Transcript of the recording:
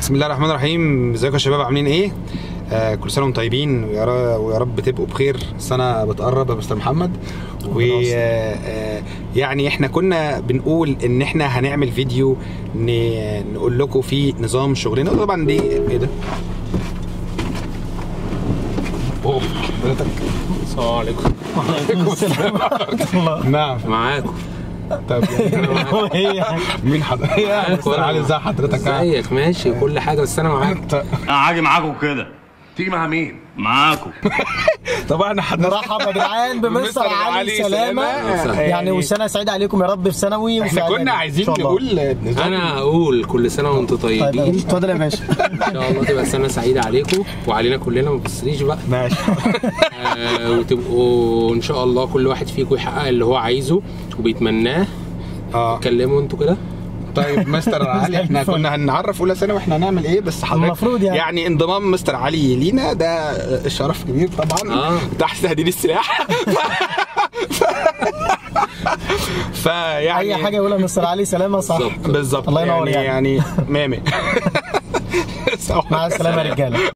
بسم الله الرحمن الرحيم ازيكم يا شباب عاملين ايه آه كل سنه وانتم طيبين ويا ر- ويا رب تبقوا بخير السنه بتقرب يا مستر محمد ويعني احنا كنا بنقول ان احنا هنعمل فيديو ن- نقول لكم فيه نظام شغلنا طبعا دي ايه ده اوه حضرتك السلام عليكم نعم معاكم طب يعني مين حضرتك يا مستر علي ازي حضرتك ازيك ماشي كل حاجه بس انا معاك انا هاجي معاكم كده تيجي مع مين؟ معاكم طبعا حضرتك نرحب يا جدعان بمستر علي سلامه سلامة. يعني وسنه سعيده عليكم يا رب في ثانوي وفي احنا إعدادي. كنا إن عايزين شاء الله. نقول نظام انا هقول كل سنه وانتم طيب طيبين اتفضل يا باشا ان شاء الله تبقى سنه سعيده عليكم وعلينا كلنا ما تبصريش بقى ماشي آه وتبقوا ان شاء الله كل واحد فيكم يحقق اللي هو عايزه وبيتمناه اه اتكلموا انتوا كده طيب مستر علي احنا كنا هنعرف اولى ثانوي واحنا هنعمل ايه بس حضرتك المفروض يعني. يعني انضمام مستر علي لينا ده شرف كبير طبعا آه. تحت تهديد السلاح فيعني اي حاجه يقولها مستر علي سلامه صح بالظبط. بالظبط الله ينور يعني يعني. يعني مامي مع السلامه يا رجاله